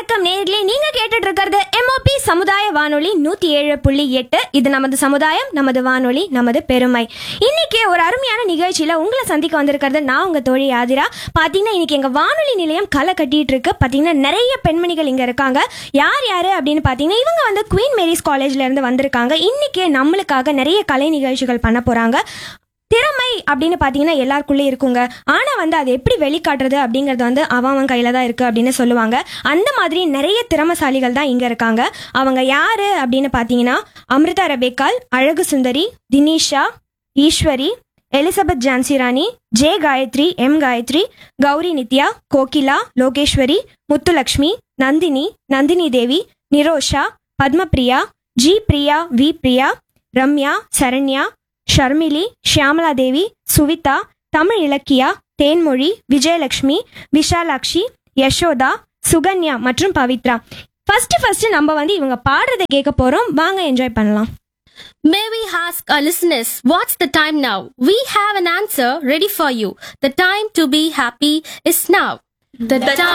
வணக்கம் நேர்களே நீங்க கேட்டுட்டு இருக்கிறது எம்ஓபி சமுதாய வானொலி நூத்தி ஏழு புள்ளி எட்டு இது நமது சமுதாயம் நமது வானொலி நமது பெருமை இன்னைக்கு ஒரு அருமையான நிகழ்ச்சியில உங்களை சந்திக்க வந்திருக்கிறது நான் உங்க தோழி ஆதிரா பாத்தீங்கன்னா இன்னைக்கு எங்க வானொலி நிலையம் களை கட்டிட்டு இருக்கு பாத்தீங்கன்னா நிறைய பெண்மணிகள் இங்க இருக்காங்க யார் யாரு அப்படின்னு பாத்தீங்கன்னா இவங்க வந்து குவீன் மேரிஸ் காலேஜ்ல இருந்து வந்திருக்காங்க இன்னைக்கு நம்மளுக்காக நிறைய கலை நிகழ்ச்சிகள் பண்ண போறாங்க திறமை அப்படின்னு பார்த்தீங்கன்னா எல்லாருக்குள்ளே இருக்குங்க ஆனால் வந்து அது எப்படி வெளிக்காட்டுறது அப்படிங்கிறது வந்து அவன் அவன் கையில் தான் இருக்குது அப்படின்னு சொல்லுவாங்க அந்த மாதிரி நிறைய திறமசாலிகள் தான் இங்கே இருக்காங்க அவங்க யாரு அப்படின்னு பார்த்தீங்கன்னா அமிர்தா ரெபேக்கால் Azhagu Sundari Dinisha Eswari Elizabeth Jhansi Rani J Gayathri M Gayathri Gowri Nithya Kokila Lokeswari Muthulakshmi Nandhini Nandhini Devi Nirosha Padmapriya G Priya V Priya Ramya Saranya Sharmili Shyamala Devi Suvitha Tamil Ilakkiya Thenmozhi Vijayalakshmi Vishalakshi Yashoda Sukanya மற்றும் பவித்ரா ஃபர்ஸ்ட் ஃபர்ஸ்ட் நம்ம வந்து இவங்க பாடுறதை கேட்க போறோம் வாங்க என்ஜாய் பண்ணலாம் May we ask our listeners, what's the time now? We have an answer ready for you. The time to be happy is now. The, time